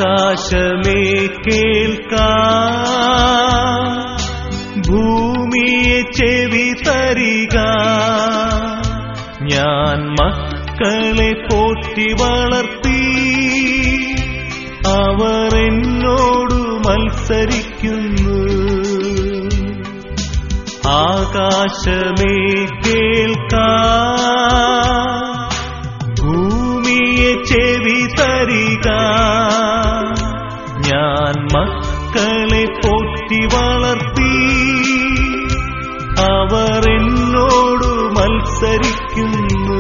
ആകാശമേ കേൾക്ക ഭൂമിയെ ചെവി തരിക ഞാൻ മക്കളെ പോറ്റി വളർത്തി അവർ എന്നോട് മത്സരിക്കുന്നു ആകാശമേ കേൾക്ക ഭൂമിയെ ചെവി തരിക ഞാൻ മക്കളെ പോറ്റി വളർത്തി അവർ എന്നോട് മത്സരിക്കുന്നു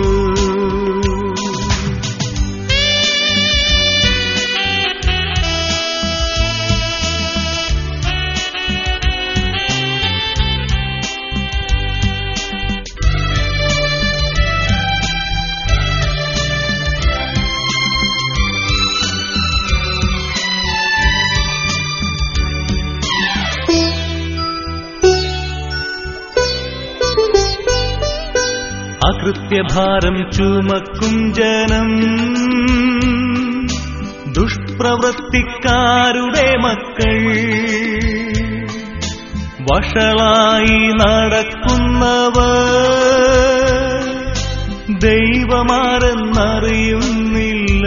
അകൃത്യഭാരം ചുമക്കും ജനം ദുഷ്പ്രവൃത്തിക്കാരുടെ മക്കൾ വഷളായി നടക്കുന്നവർ ദൈവമാരെന്നറിയുന്നില്ല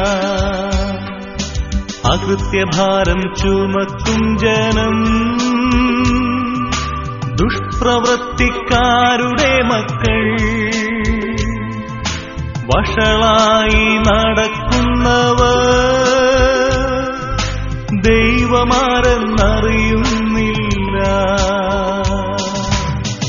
അകൃത്യഭാരം ചുമക്കും ജനം ദുഷ്പ്രവൃത്തിക്കാരുടെ മക്കൾ വഷളായി നടക്കുന്നവർ ദൈവമാരെന്നറിയുന്നില്ല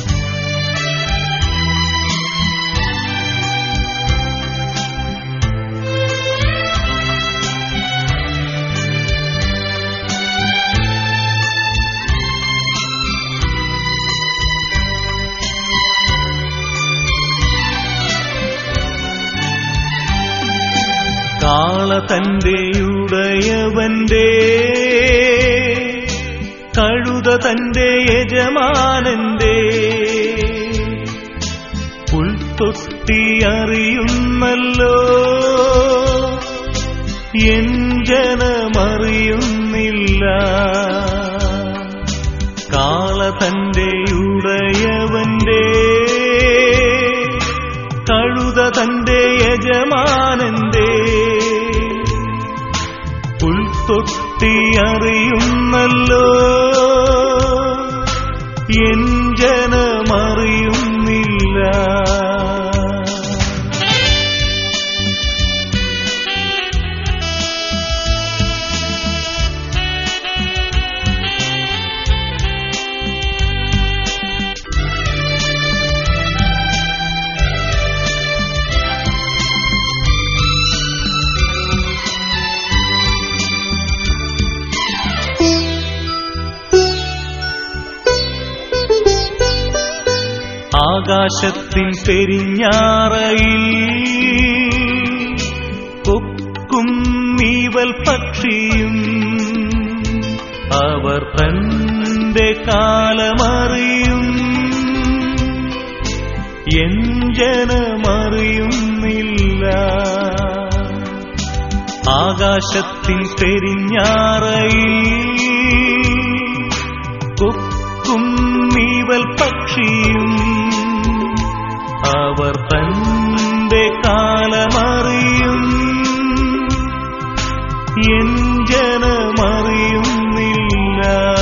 കാള തന്റെ ഉടയവന്റെ കഴുത തന്റെ യജമാനന്റെ പുൽത്തൊട്ടി അറിയുന്നല്ലോ എൻ ജനമറിയുന്നില്ല കാള തന്റെ ഉടയവന്റെ കഴുത തന്റെ യജമാനന്റെ പുൽത്തൊട്ടി അറിയുന്നല്ലോ എൻ ജനമറിയുന്നില്ല ആകാശത്തിൻ പെരിഞ്ഞാറയിൽ കൊക്കും നീവൽ പക്ഷിയും അവർ തന്റെ കാലമറിയും എൻ ജനമറിയുന്നില്ല ആകാശത്തിൻ പെരിഞ്ഞാറയിൽ കൊക്കും നീവൽ പക്ഷിയും അവർ തന്റെ കാലമറിയും എൻ ജനമറിയുന്നില്ല